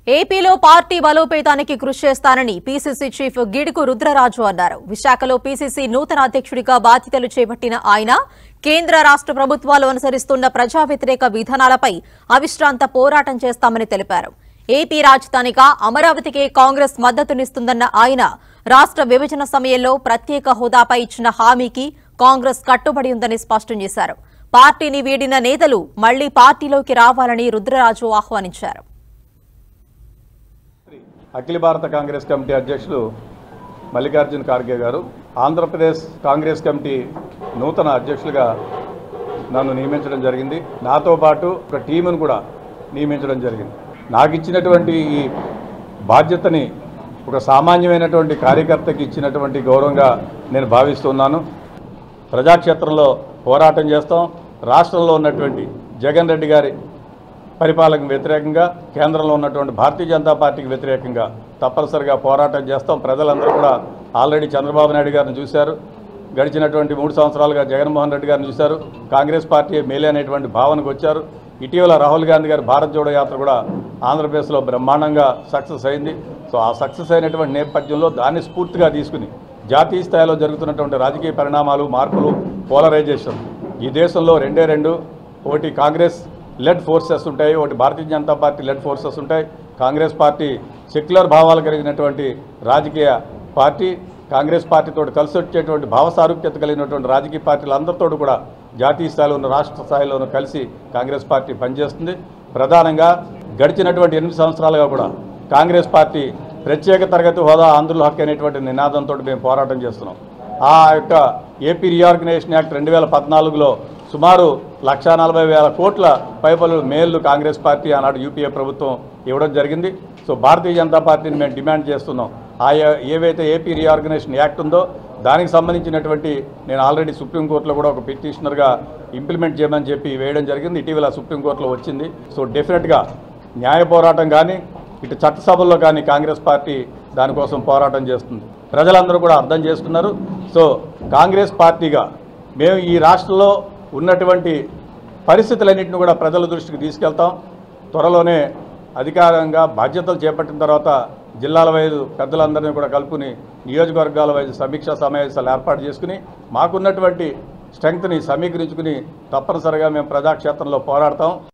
ఏపీలో పార్టీ బలోపేతానికి కృషి చేస్తానని పీసీసీ చీఫ్ గిడుకు రుద్రరాజు అన్నారు విశాఖలో పీసీసీ నూతన అధ్యక్షుడిగా బాధ్యతలు చేపట్టిన ఆయన కేంద్ర రాష్ట్ర ప్రభుత్వాలు అనుసరిస్తున్న ప్రజా వ్యతిరేక విధానాలపై అవిశ్రాంత పోరాటం చేస్తామని తెలిపారు ఏపీ రాజధానిగా అమరావతికే కాంగ్రెస్ మద్దతునిస్తుందన్న ఆయన రాష్ట్ర విభజన సమయంలో ప్రత్యేక హోదాపై ఇచ్చిన హామీకి కాంగ్రెస్ కట్టుబడి ఉందని స్పష్టం చేశారు పార్టీని వీడిన నేతలు మళ్లీ పార్టీలోకి రావాలని రుద్రరాజు ఆహ్వానించారు అఖిల భారత కాంగ్రెస్ కమిటీ అధ్యక్షులు మల్లికార్జున ఖార్గే గారు ఆంధ్రప్రదేశ్ కాంగ్రెస్ కమిటీ నూతన అధ్యక్షులుగా నన్ను నియమించడం జరిగింది నాతో పాటు ఒక టీమును కూడా నియమించడం జరిగింది నాకు ఇచ్చినటువంటి ఈ బాధ్యతని ఒక సామాన్యమైనటువంటి కార్యకర్తకి ఇచ్చినటువంటి గౌరవంగా నేను భావిస్తున్నాను ప్రజాక్షేత్రంలో పోరాటం చేస్తాం రాష్ట్రంలో ఉన్నటువంటి జగన్ రెడ్డి గారి పరిపాలనకు వ్యతిరేకంగా కేంద్రంలో ఉన్నటువంటి భారతీయ జనతా పార్టీకి వ్యతిరేకంగా తప్పనిసరిగా పోరాటం చేస్తాం ప్రజలందరూ కూడా ఆల్రెడీ చంద్రబాబు నాయుడు గారిని చూశారు గడిచినటువంటి మూడు సంవత్సరాలుగా జగన్మోహన్ రెడ్డి గారిని చూశారు కాంగ్రెస్ పార్టీ మేలే అనేటువంటి భావనకు వచ్చారు ఇటీవల రాహుల్ గాంధీ గారి భారత్ జోడో యాత్ర కూడా ఆంధ్రప్రదేశ్లో బ్రహ్మాండంగా సక్సెస్ అయింది సో ఆ సక్సెస్ అయినటువంటి నేపథ్యంలో దాన్ని స్ఫూర్తిగా తీసుకుని జాతీయ స్థాయిలో జరుగుతున్నటువంటి రాజకీయ పరిణామాలు మార్పులు పోలరైజేషన్ ఈ దేశంలో రెండే రెండు ఒకటి కాంగ్రెస్ లెడ్ ఫోర్సెస్ ఉంటాయి ఒకటి Bharatiya Janata party led forces ఉంటాయి కాంగ్రెస్ పార్టీ సెక్యులర్ భావాలు కలిగినటువంటి రాజకీయ పార్టీ కాంగ్రెస్ పార్టీతో కలిసి వచ్చేటువంటి భావ సారూప్యత కలిగినటువంటి రాజకీయ పార్టీలందరితో కూడా జాతీయ స్థాయిలో ఉన్న రాష్ట్ర స్థాయిలోనూ కలిసి కాంగ్రెస్ పార్టీ పనిచేస్తుంది ప్రధానంగా గడిచినటువంటి ఎనిమిది సంవత్సరాలుగా కూడా కాంగ్రెస్ పార్టీ ప్రత్యేక తరగతి హోదా ఆంధ్రుల హక్కు అనేటువంటి నినాదంతో మేము పోరాటం చేస్తున్నాం ఆ యొక్క ఏపీ రీఆర్గనైజేషన్ యాక్ట్ రెండు వేల పద్నాలుగులో సుమారు లక్షా నలభై వేల కోట్ల పైపలు మేళ్లు కాంగ్రెస్ పార్టీ ఆనాడు యూపీఏ ప్రభుత్వం ఇవ్వడం జరిగింది సో భారతీయ జనతా పార్టీని మేము డిమాండ్ చేస్తున్నాం ఆ ఏ- ఏవైతే ఏపీ రీఆర్గనైజేషన్ యాక్ట్ ఉందో దానికి సంబంధించినటువంటి నేను ఆల్రెడీ సుప్రీంకోర్టులో కూడా ఒక పిటిషనర్గా ఇంప్లిమెంట్ చేయమని చెప్పి వేయడం జరిగింది ఇటీవల సుప్రీంకోర్టులో వచ్చింది సో డెఫినెట్గా న్యాయ పోరాటం కానీ ఇటు చట్టసభల్లో కానీ కాంగ్రెస్ పార్టీ దానికోసం పోరాటం చేస్తుంది ప్రజలందరూ కూడా అర్థం చేసుకున్నారు సో కాంగ్రెస్ పార్టీగా మేము ఈ రాష్ట్రంలో ఉన్నటువంటి పరిస్థితులన్నింటిని కూడా ప్రజల దృష్టికి తీసుకెళ్తాం త్వరలోనే అధికారంగా బాధ్యతలు చేపట్టిన తర్వాత జిల్లాల వైదు పెద్దలందరినీ కూడా కలుపుకుని నియోజకవర్గాల వైదు సమీక్షా సమావేశాలు ఏర్పాటు చేసుకుని మాకున్నటువంటి స్ట్రెంగ్త్ని సమీకరించుకుని తప్పనిసరిగా మేము ప్రజాక్షేత్రంలో పోరాడతాం